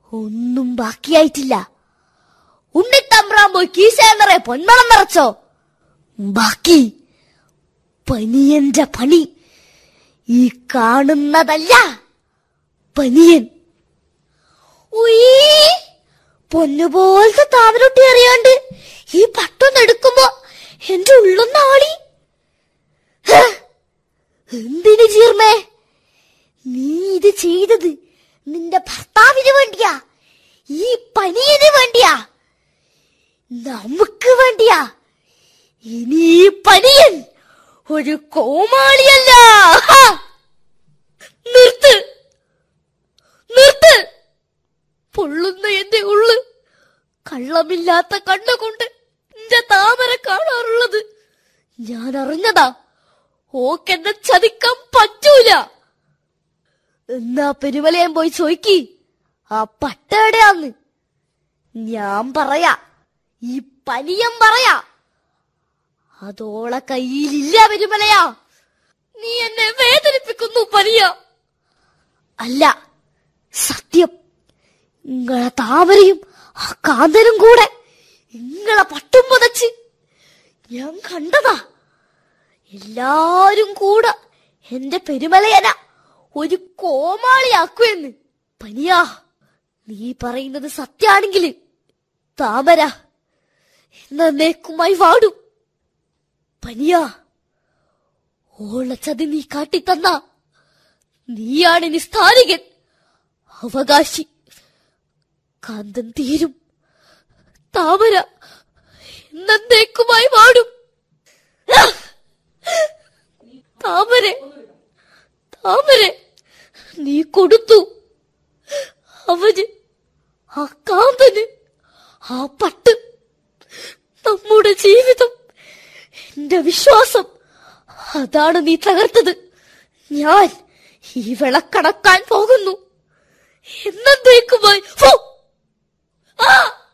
ഒന്നും ബാക്കിയായിട്ടില്ല ഉണ്ണിത്തമ്പ്രാൻ പോയി കീശേന്നറെ പൊന്മണം നിറച്ചോ ബാക്കി പനിയന്റെ പണി ഈ കാണുന്നതല്ല പനിയൻ ഉയ്യ് പൊന്നുപോലത്തെ താമരൊട്ടി അറിയാണ്ട് ഈ പട്ടൊന്ന് എടുക്കുമ്പോ എന്റെ ഉള്ളൊന്ന് ആളി ഹ്! എന്തിന് ചീർമേ നീ ഇത് ചെയ്തത് നിന്റെ ഭർത്താവിന് വേണ്ടിയാ ഈ പനിയന് വേണ്ടിയാ നമുക്ക് വേണ്ടിയാ ഇനി ഈ പനിയൻ ഒരു കോമാളിയല്ല ഹാ! നിർത്ത് നിർത്ത് പൊള്ളുന്ന എന്റെ ഉള്ള് കള്ളമില്ലാത്ത കണ്ണുകൊണ്ട് എന്റെ താമര കാണാറുള്ളത് ഞാൻ അറിഞ്ഞതാ ഓക്കെന്നെ ചതിക്കാൻ പറ്റൂല എന്നാ പെരുമലയം പോയി ചോയ്ക്കി ആ പട്ട എവിടെയാന്ന് ഞാൻ പറയാ ഈ പനിയം പറയാ അതോളെ കയ്യിലില്ല പെരുമലയാ നീ എന്നെ വേദനിപ്പിക്കുന്നു പനിയ അല്ല സത്യം ഇങ്ങളെ താമരയും ആ കാന്തനും കൂടെ ഇങ്ങളെ പട്ടും പുതച്ച് ഞാൻ കണ്ടതാ എല്ലാരും കൂടെ എന്റെ പെരുമലയന ഒരു കോമാളിയാക്കുമെന്ന് പനിയാ നീ പറയുന്നത് സത്യാണെങ്കില് താമര എന്നേക്കുമായി വാടും പനിയാ ഓളച്ചത് നീ കാട്ടിത്തന്ന നീയാണ് ഇനി സ്ഥാനികൻ അവകാശി കാന്തൻ തീരും താമര എന്നേക്കുമായി വാടും ആ! താമരെ താമരെ നീ കൊടുത്തു അവന് ആ കാന്തന് ആ പട്ട് നമ്മുടെ ജീവിതം എന്റെ വിശ്വാസം അതാണ് നീ തകർത്തത് ഞാൻ ഈ വിളക്കടക്കാൻ പോകുന്നു എന്നേക്കുമായി ഫോ! ആ!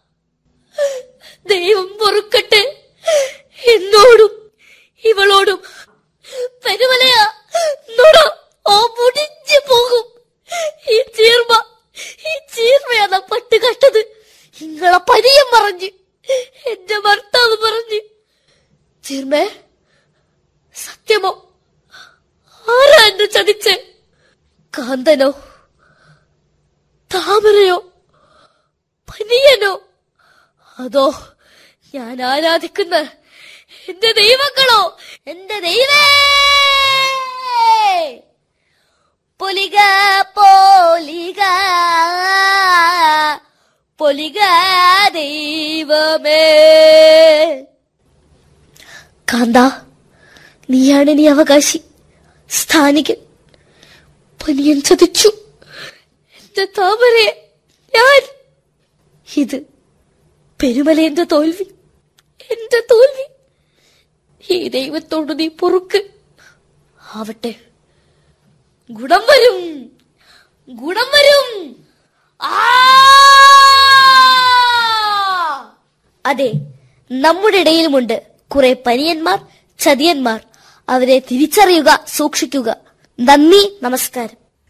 ദൈവം പൊറുക്കട്ടെ എന്നോടും ഇവളോടും പെരുമലയാ നോട ഓ മുടിഞ്ഞു പോകും ഈ ചീർമ ഈ ചീർമയാണ് പട്ട് കട്ടത് ഇങ്ങളെ പരിയം പറഞ്ഞ് എന്റെ ഭർത്താവ് പറഞ്ഞ് ചീർമേ സത്യമോ ആരാ എന്നെ ചതിച്ചേ കാന്തനോ താമരയോ പനിയനോ അതോ ഞാൻ ആരാധിക്കുന്ന എന്റെ ദൈവങ്ങളോ എന്റെ ദൈവേ പൊലിക പോലിക പൊലിക ദൈവമേ കാന്ത നീയാണ് നീ അവകാശി സ്ഥാനികൻ പനിയൻ ചതിച്ചു എന്റെ താമരെ ഞാൻ ഇത് പെരുമലേന്റെ തോൽവി എന്റെ തോൽവി ഈ ദൈവത്തോട് നീ പൊറുക്ക് ആവട്ടെ ഗുണം വരും ഗുണം വരും ആ! അതെ നമ്മുടെ ഇടയിലുമുണ്ട് കുറെ പനിയന്മാർ ചതിയന്മാർ അവരെ തിരിച്ചറിയുക സൂക്ഷിക്കുക നന്ദി നമസ്കാരം